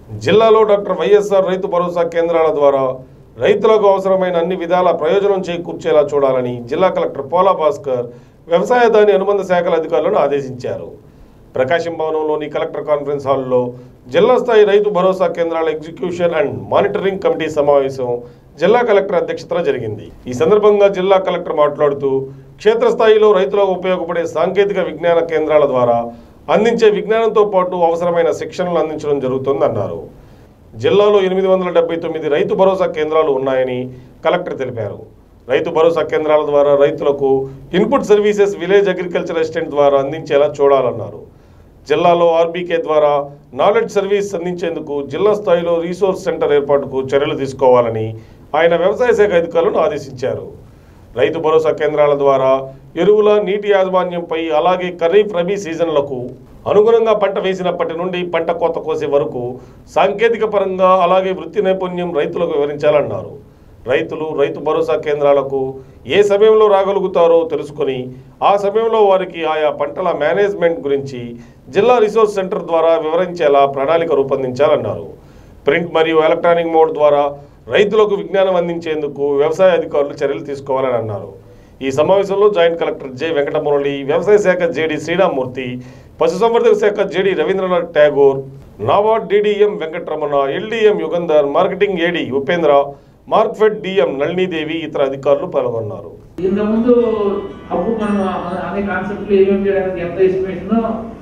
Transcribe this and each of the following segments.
జిల్లాలో doctor YSR రైతు భరోసా కేంద్రాల ద్వారా రైతులకు అవసరమైన అన్ని విధాల ప్రయోజనం చేకూర్చేలా చూడాలని జిల్లా కలెక్టర్ పోలా భాస్కర్ వ్యవసాయ దాని అనుబంధ శాఖల అధికారులను ఆదేశించారు ప్రకాశం భవనంలోని కలెక్టర్ కాన్ఫరెన్స్ హాల్లో జిల్లా స్థాయి రైతు భరోసా కేంద్రాల ఎగ్జిక్యూషన్ అండ్ మానిటరింగ్ కమిటీ సమావేశం జిల్లా కలెక్టర్ అధ్యక్షతన జరిగింది ఈ సందర్భంగా జిల్లా కలెక్టర్ మాట్లాడుతూ క్షేత్రస్థాయిలో రైతులకు ఉపయోగపడే సాంకేతిక విజ్ఞాన కేంద్రాల ద్వారా అందించే విజ్ఞానంతో పాటు అవసరమైన శిక్షణలు అందించడం జరుగుతుందన్నారు జిల్లాలో ఎనిమిది వందల డెబ్బై తొమ్మిది రైతు భరోసా కేంద్రాలు ఉన్నాయని కలెక్టర్ తెలిపారు రైతు భరోసా కేంద్రాల ద్వారా రైతులకు input services village agriculture assistant ద్వారా అందించేలా చూడాలన్నారు జిల్లాలో ఆర్బీకే ద్వారా నాలెడ్జ్ సర్వీస్ అందించేందుకు జిల్లా స్థాయిలో రీసోర్స్ సెంటర్ ఏర్పాటుకు చర్యలు తీసుకోవాలని ఆయన వ్యవసాయ శాఖ అధికారులను ఆదేశించారు రైతు భరోసా కేంద్రాల ద్వారా ఎరువుల నీటి యాజమాన్యంపై అలాగే ఖరీఫ్ రబీ సీజన్లకు అనుగుణంగా పంట వేసినప్పటి నుండి పంట కోత కోసే వరకు సాంకేతిక పరంగా అలాగే వృత్తి నైపుణ్యం రైతులకు వివరించాలన్నారు రైతులు రైతు భరోసా కేంద్రాలకు ఏ సమయంలో రాగలుగుతారో తెలుసుకొని ఆ సమయంలో వారికి ఆయా పంటల మేనేజ్మెంట్ గురించి జిల్లా రిసోర్స్ సెంటర్ ద్వారా వివరించేలా ప్రణాళిక రూపొందించాలన్నారు ప్రింట్ మరియు ఎలక్ట్రానిక్ మోడ్ ద్వారా రైతులకు విజ్ఞానం అందించేందుకు వ్యవసాయ అధికారులు చర్యలు తీసుకోవాలని అన్నారు ఈ సమావేశంలో జాయింట్ కలెక్టర్ జె వెంకటమురళి వ్యవసాయ శాఖ జేడి శ్రీరామ్మూర్తి పశుసంవర్ధక శాఖ JD Ravindranath Tagore NABARD DDM Venkataramana LDM Yugandhar marketing AD Upendra Markfed DM Nalinidevi ఇతర అధికారులు పాల్గొన్నారు ఇంత ముందు అప్పుడు మనం అనే కాన్సెప్ట్ ఏమేమి చేయడానికి ఎంత ఎస్టిమేషన్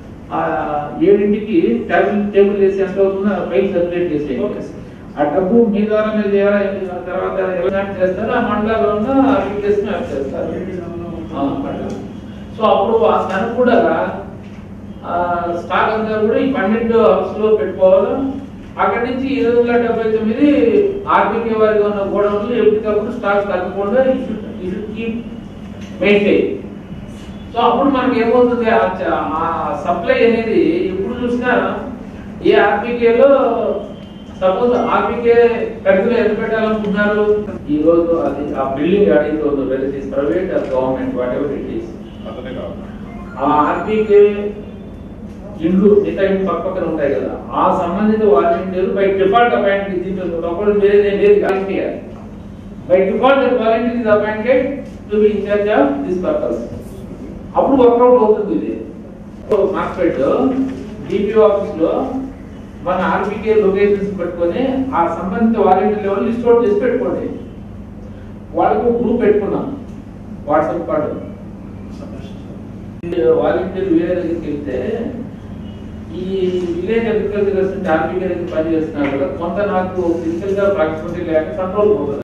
ఏడింటికి టేబుల్ టేబుల్ వేసి ఎంత అవుతుందో ఫైల్ సర్క్యులేట్ చేసి ఆ డబ్బు మీ ద్వారా మీరు చేయాలి ఆ తర్వాత ఎవరు చేస్తారు ఆ మండలాల్లో ఉన్న అప్లికేషన్ యాప్ చేస్తారు ఆ, మండలం. సో అప్పుడు ఆ తనకు కూడా స్టాక్ అంతా కూడా ఈ పన్నెండు హౌస్ లో పెట్టుకోవాలి అక్కడి నుంచి ఇరవై వందల డెబ్బై తొమ్మిది ఆర్బీకే వారిగా ఉన్న గోడౌన్లు ఎప్పటికప్పుడు స్టాక్ తగ్గకుండా కీప్ మెయింటైన్ సో అప్పుడు మనకి ఏమవుతుంది ఆ చ- ఆ సప్లై అనేది ఎప్పుడు చూసినా ఈ ఆర్బీకేలో సపోజ్ ఆర్బీకే ఖర్చులు ఎంత పెట్టాలనుకున్నారు ఈ రోజు అది ఆ బిల్డింగ్ అడిగితే well it private or government whatever it is uh RBK ఇండ్లు మిగతా ఇండ్లు పక్క పక్కన ఉంటాయి కదా ఆ సంబంధిత వాలంటీర్లు బై డిఫాల్ట్ అపాయింట్ దీంట్లో ఒకరు వేరే లేదు volunteer by default volunteer is appointed to be incharge of this purpose అప్పుడు వర్కౌట్ అవుతుంది ఇది మార్కెట్ డిపిఓ ఆఫీస్ లో మన ఆర్బీకే లొకేషన్స్ పెట్టుకొని ఆ సంబంధిత వాలంటీర్ లెవెల్ లిస్ట్ అవుట్ చేసి పెట్టుకోండి వాళ్ళకు గ్రూప్ పెట్టుకున్నాం వాట్సాప్ కార్డు వాలంటీర్ వేరే దగ్గరికి వెళ్తే ఈ విలేజ్ అగ్రికల్చర్ ఆర్బీకే దగ్గర పని చేస్తున్నారు కదా కొంత నాకు ఫిజికల్ గా ప్రాక్టిసిటీ లేక కంట్రోల్ పోతుంది